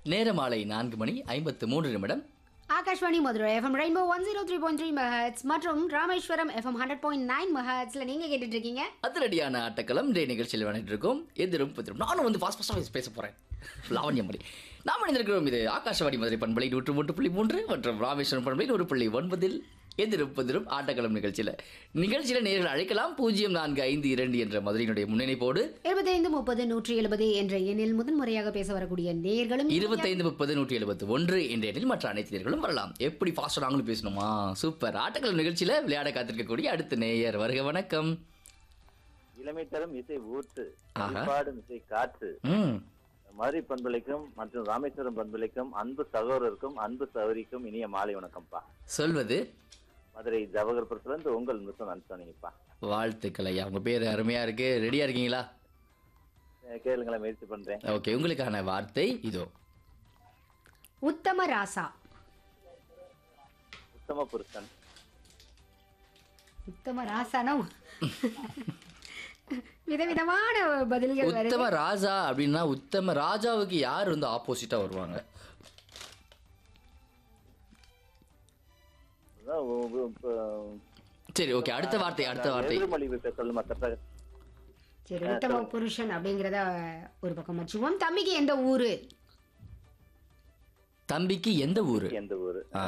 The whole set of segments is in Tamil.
நேர மாலை நான்கு மணி ஐம்பத்து மூன்று நிமிடம் Akashvani Madurai FM rainbow one zero three point three MHz மற்றும் Rameswaram FM hundred point nine மெஹட்ஸ்ல நீங்க கேட்டுட்டு இருக்கீங்க அதிரடியான ஆட்டக்களம் இன்றைய நிகழ்ச்சியில் விளையாடிட்டு இருக்கோம் எதிரும் புதிரும் நானும் வந்து ஃபாஸ்ட் ஃபாஸ்ட்டாக பேச போகிறேன் லாவண்யம் மணி நாம் இணைந்திருக்கிறோம் இது ஆகாஷவாணி மதுரை பண்பலை நூற்று மூன்று புள்ளி மூன்று மற்றும் ராமேஸ்வரம் பண்பலை நூறு புள்ளி ஒன்பதில் எதிரும் புதிரும் ஆட்டக்களம் நிகழ்ச்சியில் நிகழ்ச்சியில் நேர்கள் அழைக்கலாம் பூஜ்ஜியம் நான்கு ஐந்து இரண்டு என்ற மதுரையினுடைய முன்னிணைப்போடு இருபத்தைந்து முப்பது நூற்றி எழுபது என்ற எண்ணில் முதன்முறையாக பேச வரக்கூடிய நேர்களும் இருபத்தைந்து முப்பது நூற்றி எழுபத்தி ஒன்று என்ற எண்ணில் மற்ற அனைத்து நேர்களும் வரலாம் எப்படி ஃபாஸ்ட்டாக நாங்களும் பேசணுமா சூப்பர் ஆட்டக்களம் நிகழ்ச்சியில் விளையாட காத்திருக்கக்கூடிய அடுத்த நேயர் வருக வணக்கம் இளமை தரும் இசை ஊற்று ஆஹா. பாடும் இசை காற்று ம் மதுரை பண்பலைக்கும் மற்றும் ராமேஸ்வரம் பண்பலைக்கும் அன்பு சகோதரருக்கும் அன்பு சகோதரிக்கும் இனிய மாலை வணக்கம்ப்பா சொல்வது மதுரை ஜவஹர்புரத்துல இருந்து உங்கள் மிஸ்ஸன் அனுப்பிச்சானிங்கப்பா வாழ்த்துக்கள் ஐயா உங்க பேர் அருமையா இருக்கு ரெடியா இருக்கீங்களா கேளுங்களேன் முயற்சி பண்றேன் ஓகே உங்களுக்கான வார்த்தை இதோ உத்தம ராசா உத்தம புருஷன் உத்தம ராசானா விதவிதமான பதில்கள் வருது உத்தம ராஜா அப்படின்னா உத்தம ராஜாவுக்கு யார் வந்து ஆப்போசிட்டா வருவாங்க அதான் உ- உ- இப்ப சரி ஓகே அடுத்த வார்த்தை அடுத்த வார்த்தை எதிர்மொழி விட்டு சொல்லுமா கரெக்டாக சரி உத்தம புருஷன் அப்படிங்கிறத ஒரு பக்கம் வச்சுக்குவோம் தம்பிக்கு எந்த ஊரு தம்பிக்கு எந்த ஊரு எந்த ஊரு ஆ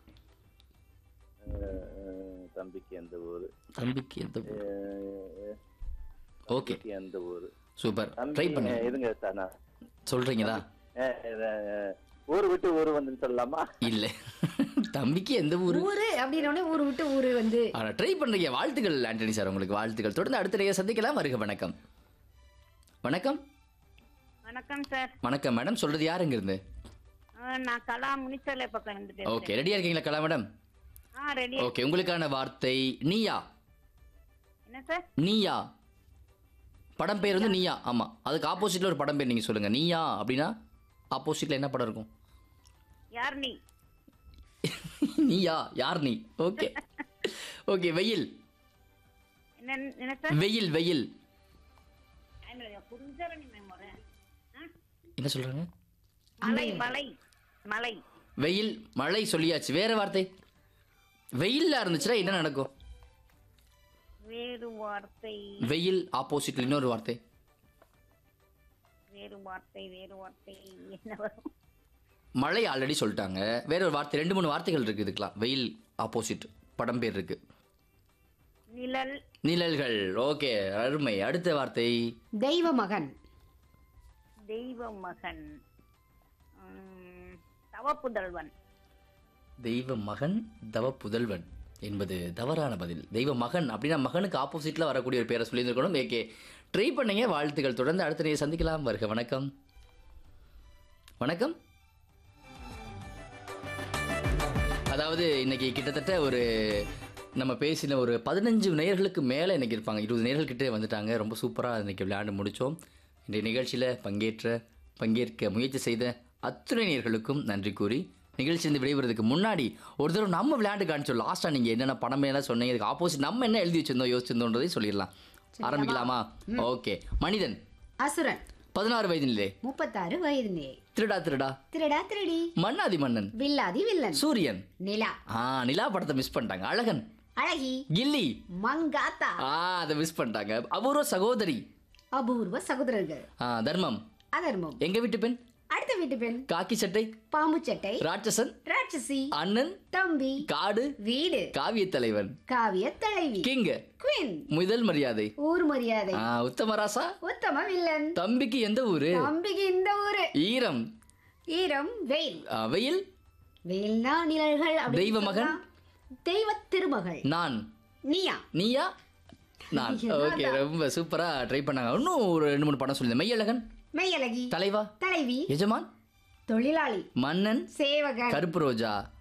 அஹ், தம்பிக்கு எந்த ஊரு தம்பிக்கு எந்த ஊரு அஹ், ஓகே தம்பிக்கு எந்த ஊரு சூப்பர் தம்பி ட்ரை பண்ணுங்க அஹ், இருங்க சார் நான் சொல்றீங்களா அஹ், அஹ், ஊரு விட்டு ஊரு வந்துன்னு சொல்லலாமா இல்ல தம்பிக்கு எந்த ஊரு ஊரு அப்படின்ன உடனே ஊரு விட்டு ஊரு வந்து ஆனா ட்ரை பண்றீங்க வாழ்த்துக்கள் ஆண்டனி சார் உங்களுக்கு வாழ்த்துக்கள் தொடர்ந்து அடுத்த நேரம் சந்திக்கலாம் வருக வணக்கம் வணக்கம் வணக்கம் சார் வணக்கம் மேடம் சொல்றது யாருங்க இருந்து அஹ் நான் கலா முனிச்சலை பக்கம் இருந்துட்டு ஓகே ரெடியா இருக்கீங்களா கலா மேடம் ஆ ரெடி ஓகே உங்களுக்கான வார்த்தை நீயா என்ன சார் நீயா படம் பேர் வந்து நீயா ஆமா அதுக்கு ஆப்போசிட்ல ஒரு படம் பேர் நீங்க சொல்லுங்க நீயா அப்படின்னா ஆப்போசிட்ல என்ன படம் இருக்கும் யார் நீ நீயா யார் நீ ஓகே ஓகே வெயில் என்ன என்ன சார் வெயில் வெயில் புரிஞ்சரணி மேமோர என்ன சொல்றாங்க மலை மலை மலை வெயில் மழை சொல்லியாச்சு வேற வார்த்தை வெயில்ல இருந்துச்சுன்னா என்ன நடக்கும் வேறு வார்த்தை வெயில் ஆப்போசிட்ல இன்னொரு வார்த்தை வேறு வார்த்தை வேறு வார்த்தை என்ன வரும் மழை ஆல்ரெடி சொல்லிட்டாங்க வேற ஒரு வார்த்தை ரெண்டு மூணு வார்த்தைகள் இருக்கு இதுக்கெல்லாம் வெயில் ஆப்போசிட் படம் பேர் இருக்கு நிழல் நிழல்கள் ஓகே அருமை அடுத்த வார்த்தை தெய்வ மகன் தெய்வ மகன் உம், தவப்புதல்வன் தெய்வ மகன் தவ புதல்வன் என்பது தவறான பதில் தெய்வ மகன் அப்படின்னா மகனுக்கு ஆப்போசிட்ல வரக்கூடிய ஒரு பேரை சொல்லியிருந்திருக்கணும் ஓகே ட்ரை பண்ணீங்க வாழ்த்துக்கள் தொடர்ந்து அடுத்த நீங்க சந்திக்கலாம் வருக வணக்கம் வணக்கம் அதாவது இன்னைக்கு கிட்டத்தட்ட ஒரு நம்ம பேசின ஒரு பதினஞ்சு நேயர்களுக்கு மேலே இன்னைக்கு இருப்பாங்க இருபது நேயர்கள் கிட்டே வந்துட்டாங்க ரொம்ப சூப்பராக இன்னைக்கு விளையாண்டு முடித்தோம் இன்றைய நிகழ்ச்சியில் பங்கேற்ற பங்கேற்க முயற்சி செய்த அத்துணை நேயர்களுக்கும் நன்றி கூறி நிகழ்ச்சியிலிருந்து விடைபெறதுக்கு முன்னாடி ஒரு தடவை நம்ம விளையாண்டு காமிச்சோம் லாஸ்ட்டாக நீங்கள் என்னென்ன படம் எல்லாம் சொன்னீங்க இதுக்கு ஆப்போசிட் நம்ம என்ன எழுதி வச்சிருந்தோம் யோசிச்சிருந்தோன்றதையும் சொல்லிடலாம் ஆரம்பிக்கலாமா ஓகே மனிதன் அசுரன் பதினாறு வயதினிலே முப்பத்தாறு வயது திருடா திருடா திருடா திருடி மன்னாதி மன்னன் வில்லாதி வில்லன் சூரியன் நிலா ஆ நிலா படத்தை மிஸ் பண்ணிட்டாங்க அழகன் அழகி கில்லி மங்காத்தா ஆ அதை மிஸ் பண்ணிட்டாங்க அபூர்வ சகோதரி அபூர்வ சகோதரர்கள் ஆ தர்மம் அதர்மம் எங்க வீட்டு பெண் அடுத்த வீட்டு பெண் காக்கி சட்டை பாம்பு சட்டை ராட்சசன் ராட்சசி அண்ணன் தம்பி காடு வீடு காவிய தலைவன் காவிய தலைவி கிங் குயின் முதல் மரியாதை ஊர் மரியாதை ஆ உத்தமராசா உத்தம வில்லன் தம்பிக்கு எந்த ஊரு தம்பிக்கு இந்த ஊரு ஈரம் ஈரம் வெயில் ஆ, வெயில் வெயில்னா நிழல்கள் அப்படின்னு தெய்வ மகன்? சொல்லலாம். தெய்வ திருமகள் நான் நீயா நீயா நான் ஓகே ரொம்ப சூப்பரா ட்ரை பண்ணாங்க இன்னும் ஒரு ரெண்டு மூணு படம் சொல்லியிருந்தேன் மெய்யழகன் மெய்யழகி தலைவா தலைவி எஜமான் தொழிலாளி மன்னன் சேவகன் கருப்பு ரோஜா